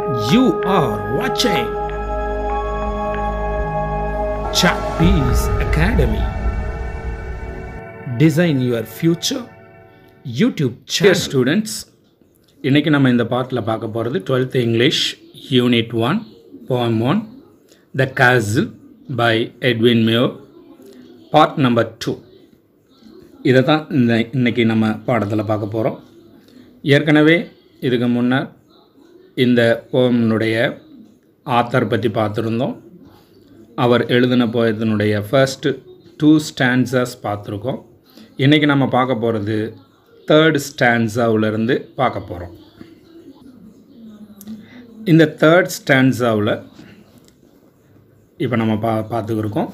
You are watching Chappies Academy. Design your future YouTube Dear channel. students, இன்னைக்கு நம்ம இந்த பாட்டில் பார்க்க போகிறது twelfth English unit one poem one the castle by Edwin Muir part number two இதை தான் இந்த இன்னைக்கு நம்ம பாடத்தில் பார்க்க போகிறோம் ஏற்கனவே இதுக்கு முன்னர் இந்த போம்னுடைய ஆத்தர் பற்றி பார்த்துருந்தோம் அவர் எழுதின போயத்தினுடைய ஃபர்ஸ்ட் டூ ஸ்டான்சஸ் பார்த்துருக்கோம் இன்றைக்கி நம்ம பார்க்க போகிறது தேர்ட் ஸ்டான்ஸாவிலேருந்து பார்க்க போகிறோம் இந்த தேர்ட் ஸ்டான்ஸாவில் இப்போ நம்ம பா பார்த்துக்கிருக்கோம்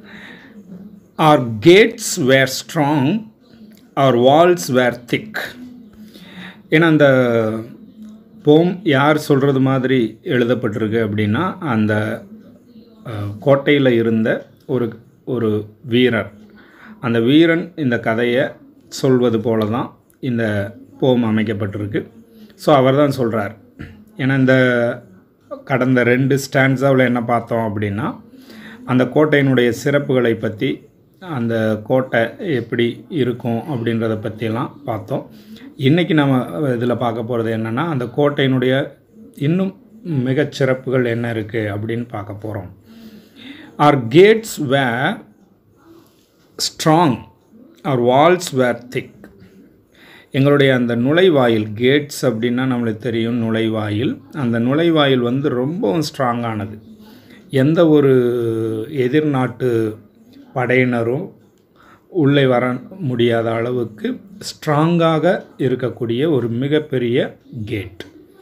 our gates were strong our walls were thick ஏன்னா அந்த போம் யார் சொல்கிறது மாதிரி எழுதப்பட்டிருக்கு அப்படின்னா அந்த கோட்டையில் இருந்த ஒரு ஒரு வீரர் அந்த வீரன் இந்த கதையை சொல்வது போல தான் இந்த போம் அமைக்கப்பட்டிருக்கு ஸோ அவர் தான் சொல்கிறார் ஏன்னா இந்த கடந்த ரெண்டு ஸ்டாண்ட்ஸாவில் என்ன பார்த்தோம் அப்படின்னா அந்த கோட்டையினுடைய சிறப்புகளை பற்றி அந்த கோட்டை எப்படி இருக்கும் அப்படின்றத பற்றியெல்லாம் பார்த்தோம் இன்றைக்கி நம்ம இதில் பார்க்க போகிறது என்னென்னா அந்த கோட்டையினுடைய இன்னும் மிகச் சிறப்புகள் என்ன இருக்குது அப்படின்னு பார்க்க போகிறோம் our gates were strong our walls were thick எங்களுடைய அந்த நுழைவாயில் கேட்ஸ் அப்படின்னா நம்மளுக்கு தெரியும் நுழைவாயில் அந்த நுழைவாயில் வந்து ரொம்பவும் ஸ்ட்ராங்கானது எந்த ஒரு எதிர்நாட்டு படையினரும் உள்ளே வர முடியாத அளவுக்கு ஸ்ட்ராங்காக இருக்கக்கூடிய ஒரு மிகப்பெரிய கேட்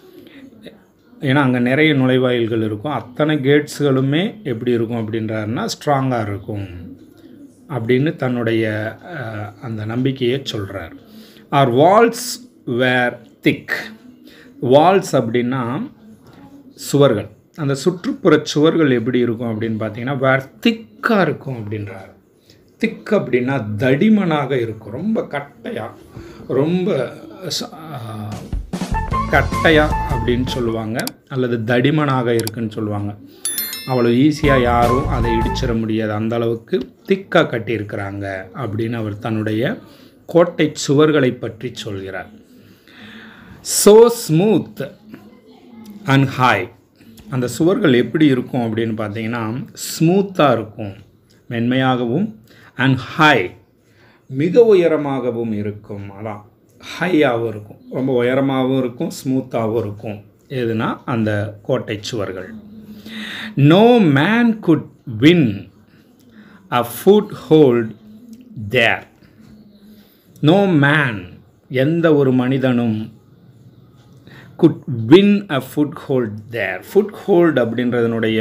ஏன்னா அங்கே நிறைய நுழைவாயில்கள் இருக்கும் அத்தனை கேட்ஸுகளுமே எப்படி இருக்கும் அப்படின்றாருன்னா ஸ்ட்ராங்காக இருக்கும் அப்படின்னு தன்னுடைய அஹ், அந்த நம்பிக்கையை சொல்கிறார் our walls were thick walls அப்படின்னா சுவர்கள் அந்த சுற்றுப்புற சுவர்கள் எப்படி இருக்கும் அப்படின்னு பார்த்தீங்கன்னா வேர் திக்காக இருக்கும் அப்படின்றார் திக் அப்படின்னா தடிமனாக இருக்கும் ரொம்ப கட்டையாக ரொம்ப ச- ஆஹ், கட்டையா அப்படின்னு சொல்லுவாங்க அல்லது தடிமனாக இருக்குன்னு சொல்லுவாங்க அவ்வளோ ஈஸியாக யாரும் அதை இடிச்சிட முடியாது அந்த அளவுக்கு திக்காக கட்டியிருக்கிறாங்க அப்படின்னு அவர் தன்னுடைய கோட்டை சுவர்களை பற்றி சொல்கிறார் ஸோ ஸ்மூத் அண்ட் ஹாய் அந்த சுவர்கள் எப்படி இருக்கும் அப்படின்னு பார்த்தீங்கன்னா ஸ்மூத்தாக இருக்கும் மென்மையாகவும் அண்ட் ஹாய் மிக உயரமாகவும் இருக்கும் அதான் ஹையாகவும் இருக்கும் ரொம்ப உயரமாகவும் இருக்கும் ஸ்மூத்தாகவும் இருக்கும் எதுனா அந்த கோட்டை சுவர்கள் no man could win a foothold there no man எந்த ஒரு மனிதனும் could win a foothold there foothold அப்படின்றதனுடைய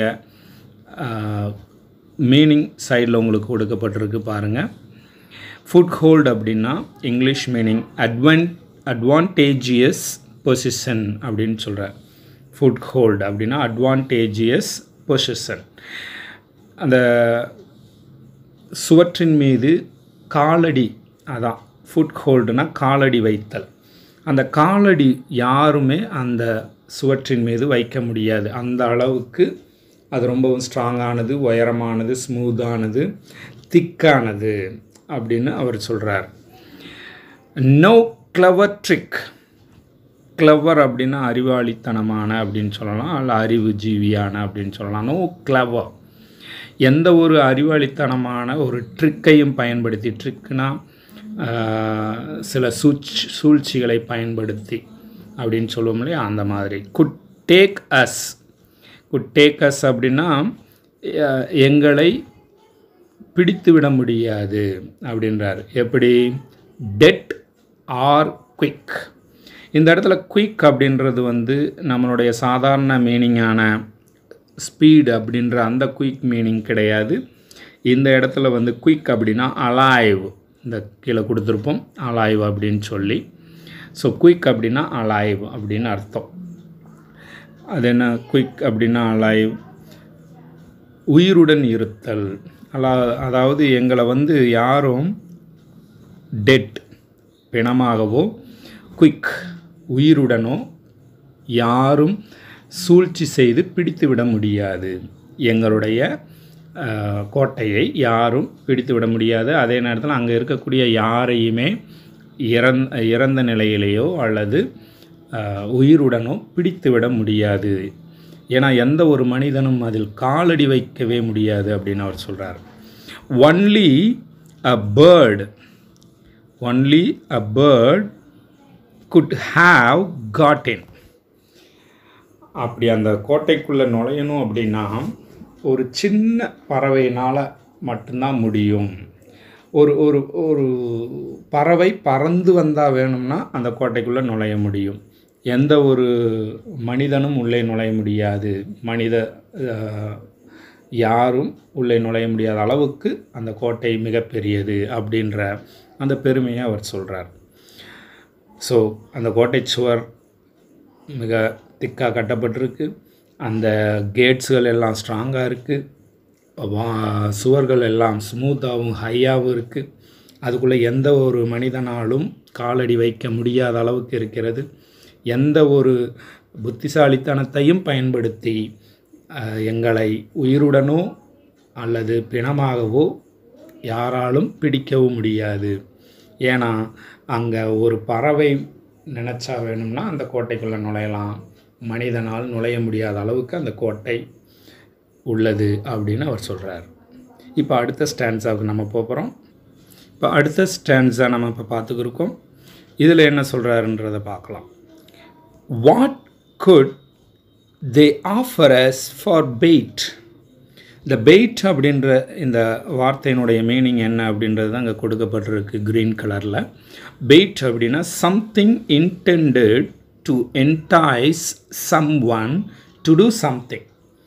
மீனிங் சைடில் உங்களுக்கு கொடுக்கப்பட்டிருக்கு பாருங்கள் ஃபுட் ஹோல்ட் அப்படின்னா இங்கிலீஷ் மீனிங் அட்வான் அட்வான்டேஜியஸ் பொசிஷன் அப்படின்னு சொல்கிறார் ஃபுட் ஹோல்ட் அப்படின்னா அட்வான்டேஜியஸ் பொசிஷன் அந்த சுவற்றின் மீது காலடி அதான் ஃபுட் ஹோல்டுனா காலடி வைத்தல் அந்த காலடி யாருமே அந்த சுவற்றின் மீது வைக்க முடியாது அந்த அளவுக்கு அது ரொம்பவும் ஸ்ட்ராங்கானது உயரமானது ஸ்மூத்தானது திக்கானது அப்படின்னு அவர் சொல்கிறார் நோ கிளவர் ட்ரிக் கிளவர் அப்படின்னா அறிவாளித்தனமான அப்படின்னு சொல்லலாம் அல்ல அறிவு ஜீவியான அப்படின்னு சொல்லலாம் நோ கிளவர் எந்த ஒரு அறிவாளித்தனமான ஒரு ட்ரிக்கையும் பயன்படுத்தி ட்ரிக்னா சில சூழ்ச்சி சூழ்ச்சிகளை பயன்படுத்தி அப்படின்னு சொல்லுவோம் இல்லையா அந்த மாதிரி could take us could take us அப்படின்னா அஹ், எங்களை பிடித்து விட முடியாது அப்படின்றார் எப்படி டெட் ஆர் குயிக் இந்த இடத்துல குயிக் அப்படின்றது வந்து நம்மளுடைய சாதாரண மீனிங்கான ஸ்பீடு அப்படின்ற அந்த குயிக் மீனிங் கிடையாது இந்த இடத்துல வந்து குயிக் அப்படின்னா அலாய்வ் இந்த கீழே கொடுத்துருப்போம் அலாய்வ் அப்படின்னு சொல்லி ஸோ குயிக் அப்படின்னா அலாய்வ் அப்படின்னு அர்த்தம் அது என்ன குயிக் அப்படின்னா அலாய்வ் உயிருடன் இருத்தல் அல்லா அதாவது எங்களை வந்து யாரும் டெட் பிணமாகவோ குயிக் உயிருடனோ யாரும் சூழ்ச்சி செய்து பிடித்து விட முடியாது எங்களுடைய அஹ், கோட்டையை யாரும் பிடித்து விட முடியாது அதே நேரத்தில் அங்கே இருக்கக்கூடிய யாரையுமே இறந் இறந்த நிலையிலேயோ அல்லது அஹ், உயிருடனோ பிடித்து விட முடியாது ஏன்னா எந்த ஒரு மனிதனும் அதில் காலடி வைக்கவே முடியாது அப்படின்னு அவர் சொல்கிறார் only a bird only a bird could have got in அப்படி அந்த கோட்டைக்குள்ளே நுழையணும் அப்படின்னா ஒரு சின்ன பறவையினால் மட்டும்தான் முடியும் ஒரு ஒரு ஒரு பறவை பறந்து வந்தால் வேணும்னா அந்த கோட்டைக்குள்ளே நுழைய முடியும் எந்த ஒரு மனிதனும் உள்ளே நுழைய முடியாது மனித அஹ், யாரும் உள்ளே நுழைய முடியாத அளவுக்கு அந்த கோட்டை மிகப்பெரியது அப்படின்ற அந்த பெருமையை அவர் சொல்கிறார் ஸோ அந்த கோட்டை சுவர் மிக திக்காக கட்டப்பட்டிருக்கு அந்த கேட்ஸுகள் எல்லாம் ஸ்ட்ராங்காக இருக்குது வா சுவர்கள் எல்லாம் ஸ்மூத்தாகவும் ஹையாகவும் இருக்குது அதுக்குள்ளே எந்த ஒரு மனிதனாலும் காலடி வைக்க முடியாத அளவுக்கு இருக்கிறது எந்த ஒரு புத்திசாலித்தனத்தையும் பயன்படுத்தி அஹ், எங்களை உயிருடனோ அல்லது பிணமாகவோ யாராலும் பிடிக்கவும் முடியாது ஏன்னா அங்கே ஒரு பறவை நினச்சா வேணும்னா அந்த கோட்டைக்குள்ளே நுழையலாம் மனிதனால் நுழைய முடியாத அளவுக்கு அந்த கோட்டை உள்ளது அப்படின்னு அவர் சொல்கிறார் இப்போ அடுத்த ஸ்டாண்ட்ஸாவுக்கு நம்ம போகிறோம் இப்போ அடுத்த ஸ்டாண்ட்ஸை நம்ம இப்போ பார்த்துக்கிருக்கோம் இதில் என்ன சொல்கிறாருன்றதை பார்க்கலாம் what could they offer us for bait இந்த பெயிட் அப்படின்ற இந்த வார்த்தையினுடைய மீனிங் என்ன அப்படின்றது தான் அங்கே கொடுக்கப்பட்டிருக்கு க்ரீன் கலரில் பெயிட் அப்படின்னா something intended to entice someone to do something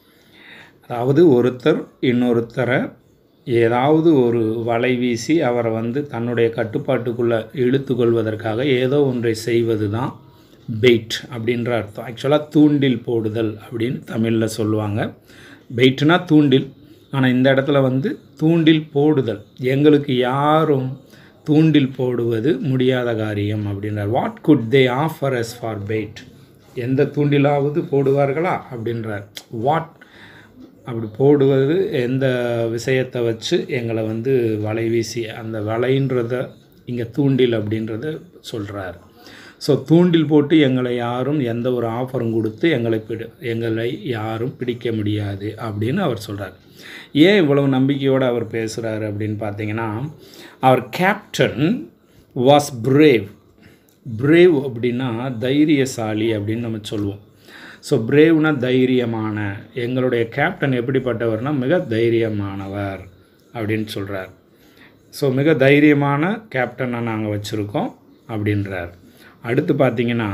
அதாவது ஒருத்தர் இன்னொருத்தரை ஏதாவது ஒரு வலை வீசி அவரை வந்து தன்னுடைய கட்டுப்பாட்டுக்குள்ளே இழுத்து கொள்வதற்காக ஏதோ ஒன்றை செய்வது தான் பெயிட் அப்படின்ற அர்த்தம் ஆக்சுவலாக தூண்டில் போடுதல் அப்படின்னு தமிழில் சொல்லுவாங்க பெயிட்னா தூண்டில் ஆனால் இந்த இடத்துல வந்து தூண்டில் போடுதல் எங்களுக்கு யாரும் தூண்டில் போடுவது முடியாத காரியம் அப்படின்றார் what could they offer us for bait எந்த தூண்டிலாவது போடுவார்களா அப்படின்றார் வாட் அப்படி போடுவது எந்த விஷயத்தை வச்சு எங்களை வந்து வலை வீசி அந்த வலைன்றத இங்கே தூண்டில் அப்படின்றத சொல்கிறார் ஸோ தூண்டில் போட்டு எங்களை யாரும் எந்த ஒரு ஆஃபரும் கொடுத்து எங்களை பிடி எங்களை யாரும் பிடிக்க முடியாது அப்படின்னு அவர் சொல்கிறார் ஏன் இவ்வளவு நம்பிக்கையோடு அவர் பேசுகிறாரு அப்படின்னு பார்த்தீங்கன்னா அவர் கேப்டன் வாஸ் பிரேவ் பிரேவ் அப்படின்னா தைரியசாலி அப்படின்னு நம்ம சொல்லுவோம் ஸோ பிரேவ்னா தைரியமான எங்களுடைய கேப்டன் எப்படிப்பட்டவர்னா மிக தைரியமானவர் அப்படின்னு சொல்கிறார் ஸோ மிக தைரியமான கேப்டனை நாங்கள் வச்சுருக்கோம் அப்படின்றார் அடுத்து பார்த்தீங்கன்னா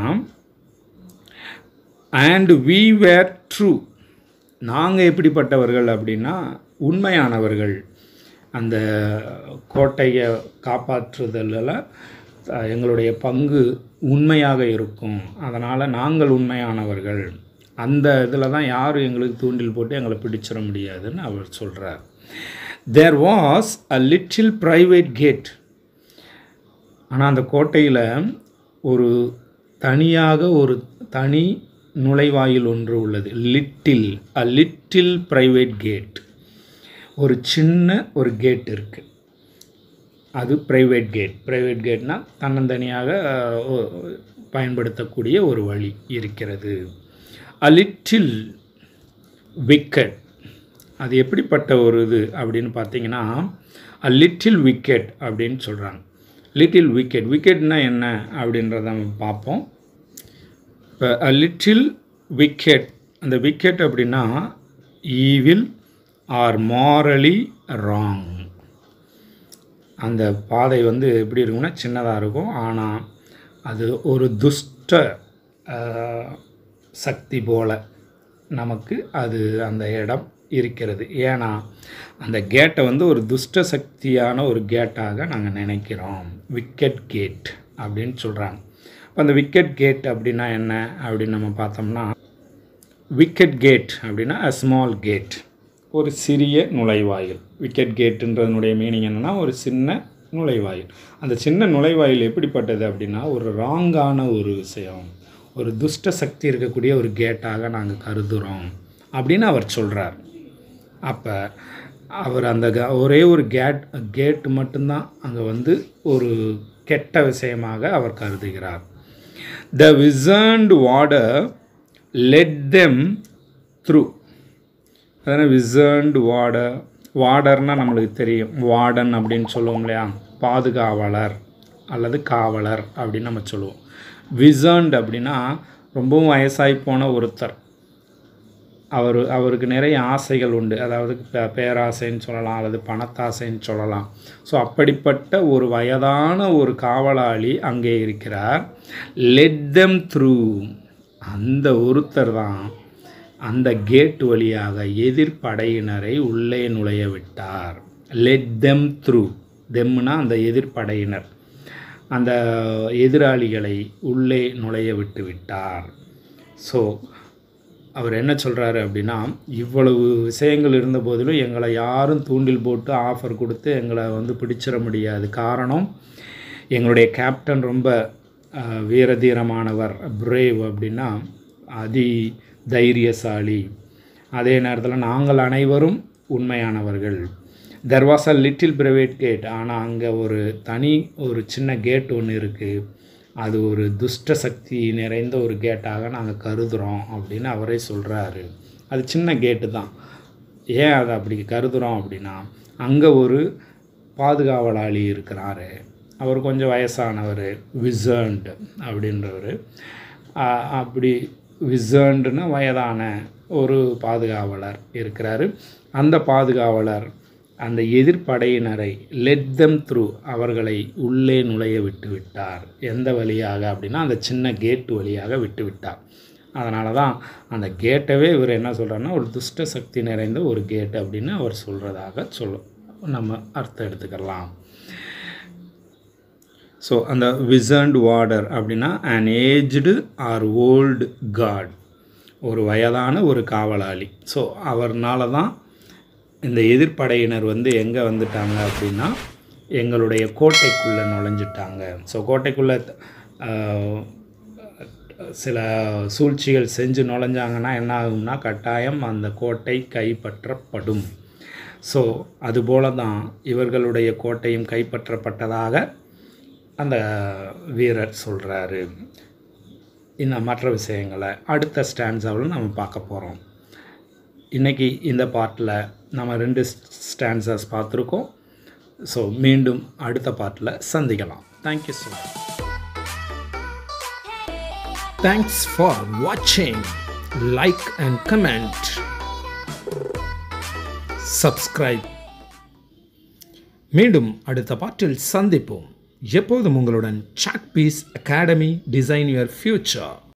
அண்ட் வி வேர் ட்ரூ நாங்கள் எப்படிப்பட்டவர்கள் அப்படின்னா உண்மையானவர்கள் அந்த கோட்டையை காப்பாற்றுதலில் அஹ், எங்களுடைய பங்கு உண்மையாக இருக்கும் அதனால் நாங்கள் உண்மையானவர்கள் அந்த இதில் தான் யாரும் எங்களுக்கு தூண்டில் போட்டு எங்களை பிடிச்சிட முடியாதுன்னு அவர் சொல்கிறார் there was a little private gate ஆனால் அந்த கோட்டையில் ஒரு தனியாக ஒரு தனி நுழைவாயில் ஒன்று உள்ளது little a little private gate ஒரு சின்ன ஒரு கேட் இருக்குது அது ப்ரைவேட் கேட் ப்ரைவேட் கேட்னா தன்னந்தனியாக அஹ், ஒ- பயன்படுத்தக்கூடிய ஒரு வழி இருக்கிறது அ லிட்டில் விக்கெட் அது எப்படிப்பட்ட ஒரு இது அப்படின்னு பார்த்தீங்கன்னா அ லிட்டில் விக்கெட் அப்படின்னு சொல்கிறாங்க லிட்டில் விக்கெட் விக்கெட்னா என்ன அப்படின்றத நம்ம பார்ப்போம் இப்போ அ லிட்டில் விக்கெட் அந்த விக்கெட் அப்படின்னா ஈவில் ஆர் மாரலி ராங் அந்த பாதை வந்து எப்படி இருக்கும்னா சின்னதாக இருக்கும் ஆனால் அது ஒரு துஷ்ட ஆஹ், சக்தி போல நமக்கு அது அந்த இடம் இருக்கிறது ஏன்னா அந்த கேட்டை வந்து ஒரு துஷ்ட சக்தியான ஒரு கேட்டாக நாங்கள் நினைக்கிறோம் விக்கெட் கேட் அப்படின்னு சொல்கிறாங்க அப்போ அந்த விக்கெட் கேட் அப்படின்னா என்ன அப்படின்னு நம்ம பார்த்தோம்னா விக்கெட் கேட் அப்படின்னா அ ஸ்மால் கேட் ஒரு சிறிய நுழைவாயில் விக்கெட் கேட்டுன்றதனுடைய மீனிங் என்னென்னா ஒரு சின்ன நுழைவாயில் அந்த சின்ன நுழைவாயில் எப்படிப்பட்டது அப்படின்னா ஒரு ராங்கான ஒரு விஷயம் ஒரு துஷ்ட சக்தி இருக்கக்கூடிய ஒரு கேட்டாக நாங்கள் கருதுகிறோம் அப்படின்னு அவர் சொல்கிறார் அப்போ அவர் அந்த க- ஒரே ஒரு கேட் கேட் மட்டும்தான் அங்கே வந்து ஒரு கெட்ட விஷயமாக அவர் கருதுகிறார் the wizened warder let them through அதான விசர்ன்ட் வார்டர் வார்டர்னால் நம்மளுக்கு தெரியும் வார்டன் அப்படின்னு சொல்லுவோம் இல்லையா பாதுகாவலர் அல்லது காவலர் அப்படின்னு நம்ம சொல்லுவோம் விசர்ன்ட் அப்படின்னா ரொம்பவும் வயசாகி போன ஒருத்தர் அவர் அவருக்கு நிறைய ஆசைகள் உண்டு அதாவது பே- பேராசைன்னு சொல்லலாம் அல்லது பணத்தாசைன்னு சொல்லலாம் ஸோ அப்படிப்பட்ட ஒரு வயதான ஒரு காவலாளி அங்கே இருக்கிறார் லெட் தெம் த்ரூ அந்த ஒருத்தர் தான் அந்த கேட் வழியாக எதிர்ப்படையினரை உள்ளே நுழைய விட்டார் லெட் தெம் த்ரூ தெம்னா அந்த எதிர்ப்படையினர் அந்த எதிராளிகளை உள்ளே நுழைய விட்டு விட்டார் ஸோ அவர் என்ன சொல்கிறாரு அப்படின்னா இவ்வளவு விஷயங்கள் இருந்த போதிலும் எங்களை யாரும் தூண்டில் போட்டு ஆஃபர் கொடுத்து எங்களை வந்து பிடிச்சிட முடியாது காரணம் எங்களுடைய கேப்டன் ரொம்ப அஹ், வீரதீரமானவர் பிரேவ் அப்படின்னா அதி தைரியசாலி அதே நேரத்தில் நாங்கள் அனைவரும் உண்மையானவர்கள் there was a little private gate ஆனால் அங்கே ஒரு தனி ஒரு சின்ன கேட் ஒன்று இருக்குது அது ஒரு துஷ்ட சக்தி நிறைந்த ஒரு கேட்டாக நாங்கள் கருதுகிறோம் அப்படின்னு அவரே சொல்கிறாரு அது சின்ன கேட்டு தான் ஏன் அதை அப்படி கருதுகிறோம் அப்படின்னா அங்கே ஒரு பாதுகாவலாளி இருக்கிறாரு அவர் கொஞ்சம் வயசானவர் விசர்ன்ட் அப்படின்றவர் அப்படி விசர்ண்டுன்னா வயதான ஒரு பாதுகாவலர் இருக்கிறாரு அந்த பாதுகாவலர் அந்த எதிர்ப்படையினரை லெட் them த்ரூ அவர்களை உள்ளே நுழைய விட்டு விட்டார் எந்த வழியாக அப்படின்னா அந்த சின்ன கேட் வழியாக விட்டு விட்டார் அதனால தான் அந்த கேட்டவே இவர் என்ன சொல்கிறாருன்னா ஒரு துஷ்ட சக்தி நிறைந்த ஒரு கேட் அப்படின்னு அவர் சொல்கிறதாக சொல்லும் நம்ம அர்த்தம் எடுத்துக்கலாம் ஸோ அந்த விசர்ன்ட் வார்டர் அப்படின்னா an aged or old guard ஒரு வயதான ஒரு காவலாளி ஸோ அவர்னால தான் இந்த எதிர்ப்படையினர் வந்து எங்கே வந்துட்டாங்க அப்படின்னா எங்களுடைய கோட்டைக்குள்ளே நுழைஞ்சிட்டாங்க ஸோ கோட்டைக்குள்ளே ஆஹ், சில சூழ்ச்சிகள் செஞ்சு நுழைஞ்சாங்கன்னா என்ன ஆகும்னா கட்டாயம் அந்த கோட்டை கைப்பற்றப்படும் ஸோ அதுபோல தான் இவர்களுடைய கோட்டையும் கைப்பற்றப்பட்டதாக அந்த வீரர் சொல்கிறாரு இந்த மற்ற விஷயங்களை அடுத்த ஸ்டான்ஸாவில் நம்ம பார்க்க போகிறோம் இன்றைக்கி இந்த பார்ட்டில் நம்ம ரெண்டு ஸ்டான்சஸ் பார்த்துருக்கோம் ஸோ மீண்டும் அடுத்த பார்ட்டில் சந்திக்கலாம் thank you so much Thanks for watching. Like and comment. Subscribe. மீண்டும் அடுத்த பாட்டில் சந்திப்போம் எப்போதும் உங்களுடன் chalk piece academy design your future